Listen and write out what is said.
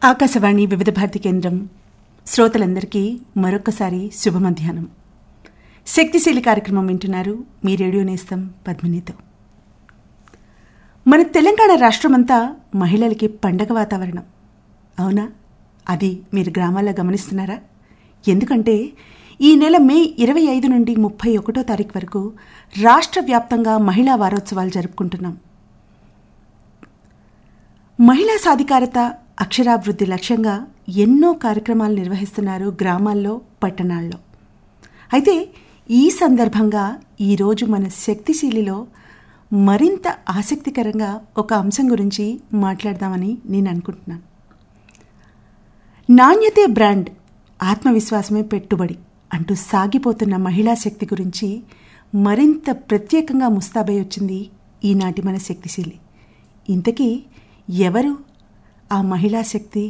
ఆకాశవాణి వివిధ భారతి కేంద్రం శ్రోతలందరికీ మరొక్కసారి శుభ మధ్యాహ్నం శక్తిశీలి కార్యక్రమం వింటున్నారు మీ రేడియో నేస్తం పద్మినితో మన తెలంగాణ రాష్ట్రమంతా మహిళలకి పండగ వాతావరణం అవునా అది మీరు గ్రామాల్లో గమనిస్తున్నారా ఎందుకంటే ఈ నెల మే ఇరవై ఐదు నుండి ముప్పై ఒకటో తారీఖు వరకు రాష్ట్ర వ్యాప్తంగా మహిళా వారోత్సవాలు జరుపుకుంటున్నాం మహిళా సాధికారత అక్షరాభివృద్ధి లక్ష్యంగా ఎన్నో కార్యక్రమాలు నిర్వహిస్తున్నారు గ్రామాల్లో పట్టణాల్లో అయితే ఈ సందర్భంగా ఈరోజు మన శక్తిశీలిలో మరింత ఆసక్తికరంగా ఒక అంశం గురించి మాట్లాడదామని నేను అనుకుంటున్నాను నాణ్యతే బ్రాండ్ ఆత్మవిశ్వాసమే పెట్టుబడి అంటూ సాగిపోతున్న మహిళా శక్తి గురించి మరింత ప్రత్యేకంగా ముస్తాబై వచ్చింది ఈనాటి మన శక్తిశీలి ఇంతకీ ఎవరు ఆ మహిళా శక్తి